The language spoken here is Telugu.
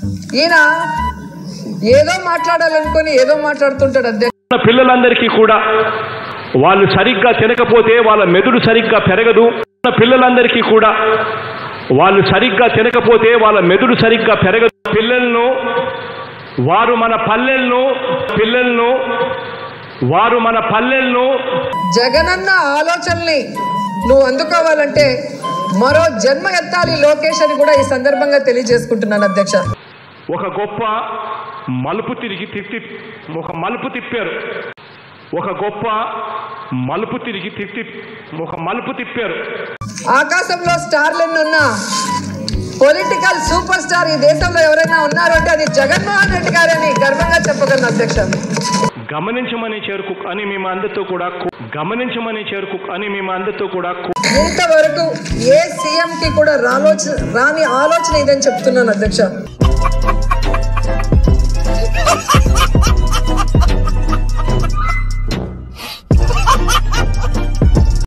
ఈయన ఏదో మాట్లాడాలనుకొని ఏదో మాట్లాడుతుంటాడు అధ్యక్ష ఉన్న పిల్లలందరికీ కూడా వాళ్ళు సరిగ్గా తినకపోతే వాళ్ళ మెదడు సరిగ్గా పెరగదు ఉన్న పిల్లలందరికీ కూడా వాళ్ళు సరిగ్గా తినకపోతే వాళ్ళ మెదడు సరిగ్గా పెరగదు పిల్లలను వారు మన పల్లెలను పిల్లలను వారు మన పల్లెలను జగనన్న ఆలోచనల్ని నువ్వు అందుకోవాలంటే మరో జన్మ ఎత్తాలి లోకేష్ అని కూడా ఈ సందర్భంగా తెలియజేసుకుంటున్నాను అధ్యక్ష ఒక గొప్ప మలుపు తిరిగి తిప్పి ఒక మలుపు తిప్పారు ఒక గొప్ప మలుపు తిరిగి తిప్పి ఒక మలుపు తిప్పారు ఆకాశంలో స్టార్లు ఎన్ని ఉన్నా పొలిటికల్ సూపర్ స్టార్ ఈ దేశంలో ఎవరైనా ఉన్నారు అంటే అది జగన్మోహన్ రెడ్డి గారని గర్వంగా చెప్పగలను అధ్యక్ష గమనించమని చేరుకు అని మేము అందరితో కూడా కో- గమనించమని చేరుకు అని మేము అందరితో కూడా కో- ఇంతవరకు ఏ సీఎం కి కూడా రాలోచన రాని ఆలోచన ఇదని చెప్తున్నాను అధ్యక్ష